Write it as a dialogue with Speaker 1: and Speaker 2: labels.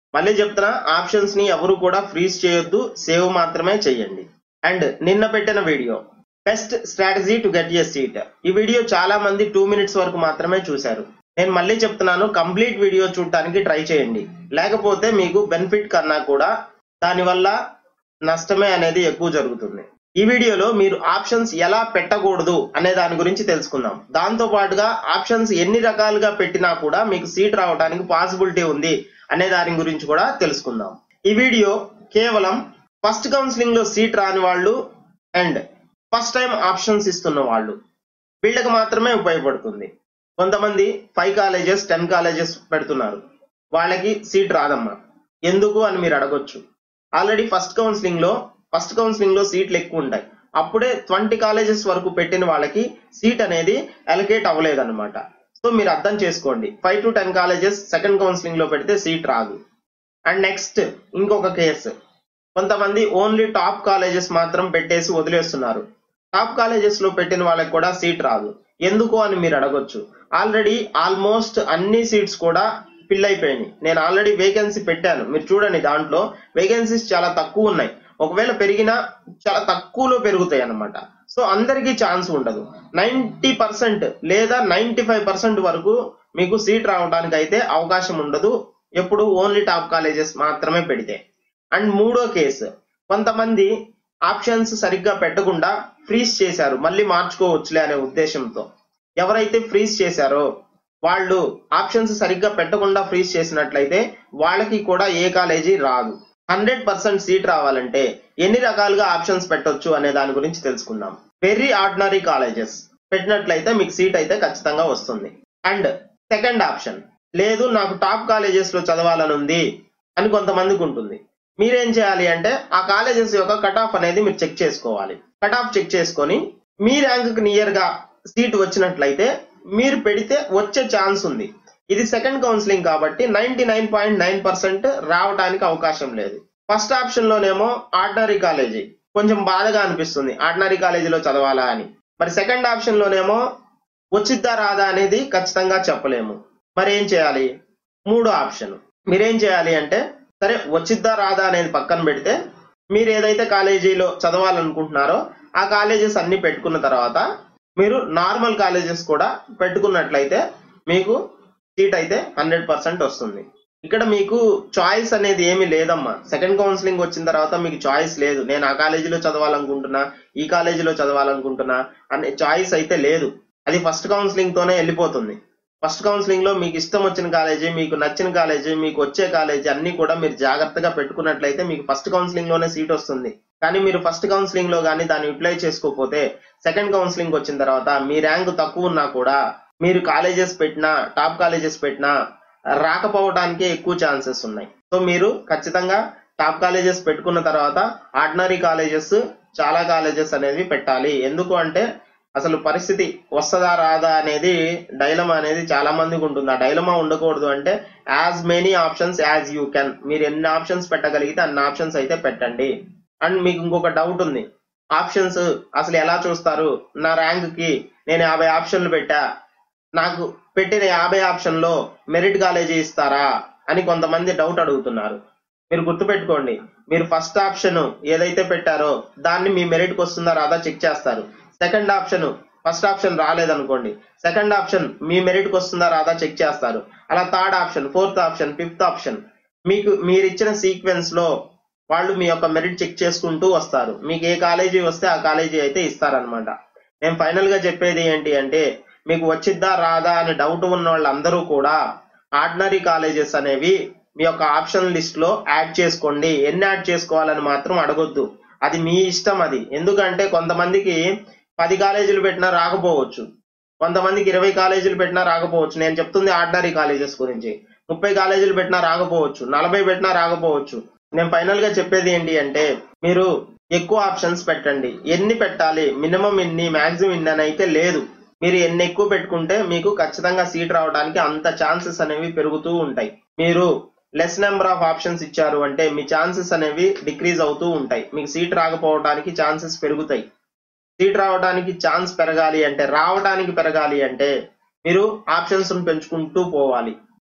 Speaker 1: మళ్ళీ చెప్తున్నా ఆప్షన్స్ ని ఎవరు కూడా ఫ్రీజ్ చేయొద్దు సేవ్ మాత్రమే చేయండి అండ్ నిన్న పెట్టిన video best strategy to get a seat ఈ వీడియో చాలా మంది టూ మినిట్స్ వరకు మాత్రమే చూశారు నేను మళ్ళీ చెప్తున్నాను కంప్లీట్ వీడియో చూడటానికి ట్రై చేయండి లేకపోతే మీకు బెనిఫిట్ కన్నా కూడా దానివల్ల నష్టమే అనేది ఎక్కువ జరుగుతుంది ఈ వీడియోలో మీరు ఆప్షన్స్ ఎలా పెట్టకూడదు అనే దాని గురించి తెలుసుకుందాం దాంతో పాటుగా ఆప్షన్స్ ఎన్ని రకాలుగా పెట్టినా కూడా మీకు సీట్ రావడానికి పాసిబిలిటీ ఉంది అనే దాని గురించి కూడా తెలుసుకుందాం ఈ వీడియో కేవలం ఫస్ట్ కౌన్సిలింగ్ లో సీట్ రాని వాళ్ళు అండ్ ఫస్ట్ టైం ఆప్షన్స్ ఇస్తున్న వాళ్ళు వీళ్ళకి మాత్రమే ఉపయోగపడుతుంది కొంతమంది ఫైవ్ కాలేజెస్ టెన్ కాలేజెస్ పెడుతున్నారు వాళ్ళకి సీట్ రాదమ్మా ఎందుకు అని మీరు అడగొచ్చు ఆల్రెడీ ఫస్ట్ కౌన్సిలింగ్ లో ఫస్ట్ కౌన్సిలింగ్ లో సీట్లు ఎక్కువ ఉంటాయి అప్పుడే ట్వంటీ కాలేజెస్ వరకు పెట్టిన వాళ్ళకి సీట్ అనేది అలొకేట్ అవ్వలేదన్నమాట సో మీరు అర్థం చేసుకోండి five to ten colleges second counselling లో పెడితే సీట్ రాదు అండ్ నెక్స్ట్ ఇంకొక కేసు కొంతమంది ఓన్లీ టాప్ కాలేజెస్ మాత్రం పెట్టేసి వదిలేస్తున్నారు టాప్ కాలేజెస్ లో పెట్టిన వాళ్ళకి కూడా సీట్ రాదు ఎందుకు అని మీరు అడగొచ్చు ఆల్రెడీ ఆల్మోస్ట్ అన్ని సీట్స్ కూడా ఫిల్ అయిపోయినాయి నేను ఆల్రెడీ వేకెన్సీ పెట్టాను మీరు చూడండి దాంట్లో వేకెన్సీస్ చాలా తక్కువ ఉన్నాయి ఒకవేళ పెరిగినా చాలా తక్కువలో పెరుగుతాయి అన్నమాట సో అందరికీ ఛాన్స్ ఉండదు నైంటీ పర్సెంట్ లేదా నైంటీ ఫైవ్ పర్సెంట్ వరకు మీకు సీట్ రావడానికి అయితే అవకాశం ఉండదు ఎప్పుడు ఓన్లీ టాప్ కాలేజెస్ మాత్రమే పెడితే అండ్ మూడో కేసు కొంతమంది ఆప్షన్స్ సరిగ్గా పెట్టకుండా ఫ్రీజ్ చేశారు మళ్ళీ మార్చుకోవచ్చులే అనే ఉద్దేశంతో ఎవరైతే ఫ్రీజ్ చేశారో వాళ్ళు ఆప్షన్స్ సరిగ్గా పెట్టకుండా ఫ్రీజ్ చేసినట్లయితే వాళ్ళకి కూడా ఏ కాలేజీ రాదు హండ్రెడ్ పర్సెంట్ సీట్ రావాలంటే ఎన్ని రకాలుగా ఆప్షన్స్ పెట్టొచ్చు అనే దాని గురించి తెలుసుకుందాం వెరీ ఆర్డినరీ కాలేజెస్ పెట్టినట్లయితే మీకు సీట్ అయితే ఖచ్చితంగా వస్తుంది అండ్ సెకండ్ ఆప్షన్ లేదు నాకు టాప్ కాలేజెస్ లో చదవాలని ఉంది అని కొంతమందికి ఉంటుంది మీరేం చేయాలి అంటే ఆ కాలేజెస్ యొక్క కట్ ఆఫ్ అనేది మీరు చెక్ చేసుకోవాలి కట్ ఆఫ్ చెక్ చేసుకొని మీ ర్యాంక్ నియర్ గా సీట్ వచ్చినట్లయితే మీరు పెడితే వచ్చే ఛాన్స్ ఉంది ఇది సెకండ్ కౌన్సిలింగ్ కాబట్టి ninety nine point nine percent రావడానికి అవకాశం లేదు ఫస్ట్ ఆప్షన్ లోనేమో ఆర్డినరీ కాలేజీ కొంచెం బాధగా అనిపిస్తుంది ఆర్డినరీ కాలేజీలో చదవాలా అని మరి సెకండ్ ఆప్షన్ లోనేమో వచ్చిద్దా రాదా అనేది ఖచ్చితంగా చెప్పలేము మరి ఏం చేయాలి మూడో ఆప్షన్ మీరేం చేయాలి అంటే సరే వచ్చిద్దా రాదా అనేది పక్కన పెడితే మీరు ఏదైతే కాలేజీలో చదవాలనుకుంటున్నారో ఆ కాలేజెస్ అన్ని పెట్టుకున్న తర్వాత మీరు నార్మల్ కాలేజెస్ కూడా పెట్టుకున్నట్లయితే మీకు సీట్ అయితే హండ్రెడ్ పర్సెంట్ వస్తుంది ఇక్కడ మీకు చాయిస్ అనేది ఏమీ లేదమ్మా సెకండ్ కౌన్సిలింగ్ వచ్చిన తర్వాత మీకు చాయిస్ లేదు నేను ఆ కాలేజీలో చదవాలనుకుంటున్నా ఈ కాలేజీలో చదవాలనుకుంటున్నా అనే చాయిస్ అయితే లేదు అది ఫస్ట్ కౌన్సిలింగ్ తోనే వెళ్ళిపోతుంది ఫస్ట్ కౌన్సిలింగ్ లో మీకు ఇష్టం వచ్చిన కాలేజీ మీకు నచ్చిన కాలేజీ మీకు వచ్చే కాలేజీ అన్ని కూడా మీరు జాగ్రత్తగా పెట్టుకున్నట్లయితే మీకు ఫస్ట్ కౌన్సిలింగ్ లోనే సీట్ వస్తుంది కానీ మీరు ఫస్ట్ కౌన్సిలింగ్ లో కానీ దాన్ని యూటిలైజ్ చేసుకోకపోతే సెకండ్ కౌన్సిలింగ్ వచ్చిన తర్వాత మీ ర్యాంక్ తక్కువ ఉన్నా కూడా మీరు కాలేజెస్ పెట్టినా టాప్ కాలేజెస్ పెట్టినా రాకపోవడానికే ఎక్కువ ఛాన్సెస్ ఉన్నాయి సో మీరు ఖచ్చితంగా టాప్ కాలేజెస్ పెట్టుకున్న తర్వాత ఆర్డినరీ కాలేజెస్ చాలా కాలేజెస్ అనేవి పెట్టాలి ఎందుకు అంటే అసలు పరిస్థితి వస్తుందా రాదా అనేది డైలమా అనేది చాలా మందికి ఉంటుంది ఆ డైలమా ఉండకూడదు అంటే as many options as you can మీరు ఎన్ని ఆప్షన్స్ పెట్టగలిగితే అన్ని ఆప్షన్స్ అయితే పెట్టండి అండ్ మీకు ఇంకొక డౌట్ ఉంది ఆప్షన్స్ అసలు ఎలా చూస్తారు నా ర్యాంక్ కి నేను యాభై ఆప్షన్లు పెట్టా నాకు పెట్టిన యాభై ఆప్షన్ లో మెరిట్ కాలేజీ ఇస్తారా అని కొంతమంది డౌట్ అడుగుతున్నారు మీరు గుర్తుపెట్టుకోండి మీరు ఫస్ట్ ఆప్షన్ ఏదైతే పెట్టారో దాన్ని మీ మెరిట్ కి వస్తుందా రాదా చెక్ చేస్తారు సెకండ్ ఆప్షన్ ఫస్ట్ ఆప్షన్ రాలేదనుకోండి సెకండ్ ఆప్షన్ మీ మెరిట్ కి వస్తుందా రాదా చెక్ చేస్తారు అలా third option fourth option fifth option మీకు మీరు ఇచ్చిన సీక్వెన్స్ లో వాళ్ళు మీ యొక్క మెరిట్ చెక్ చేసుకుంటూ వస్తారు మీకు ఏ కాలేజీ వస్తే ఆ కాలేజీ అయితే ఇస్తారనమాట నేను ఫైనల్ గా చెప్పేది ఏంటి అంటే మీకు వచ్చిద్దా రాదా అని డౌట్ ఉన్న వాళ్ళందరూ కూడా ఆర్డినరీ కాలేజెస్ అనేవి మీ యొక్క ఆప్షన్ లిస్ట్ లో యాడ్ చేసుకోండి ఎన్ని యాడ్ చేసుకోవాలని మాత్రం అడగొద్దు అది మీ ఇష్టం అది ఎందుకంటే కొంతమందికి పది కాలేజీలు పెట్టినా రాకపోవచ్చు కొంతమందికి ఇరవై కాలేజీలు పెట్టినా రాకపోవచ్చు నేను చెప్తుంది ఆర్డినరీ కాలేజెస్ గురించి ముప్పై కాలేజీలు పెట్టినా రాకపోవచ్చు నలభై పెట్టినా రాకపోవచ్చు నేను ఫైనల్ గా చెప్పేది ఏంటి అంటే మీరు ఎక్కువ ఆప్షన్స్ పెట్టండి ఎన్ని పెట్టాలి మినిమం ఇన్ని మాక్సిమం ఇన్ని అని అయితే లేదు మీరు ఎన్ని ఎక్కువ పెట్టుకుంటే మీకు ఖచ్చితంగా సీట్ రావడానికి అంత ఛాన్సెస్ అనేవి పెరుగుతూ ఉంటాయి మీరు లెస్ నెంబర్ ఆఫ్ ఆప్షన్స్ ఇచ్చారు అంటే మీ ఛాన్సెస్ అనేవి డిక్రీజ్ అవుతూ ఉంటాయి మీకు సీట్ రాకపోవడానికి ఛాన్సెస్ పెరుగుతాయి సీట్ రావడానికి ఛాన్స్ పెరగాలి అంటే రావడానికి పెరగాలి అంటే మీరు ఆప్షన్స్ పెంచుకుంటూ పోవాలి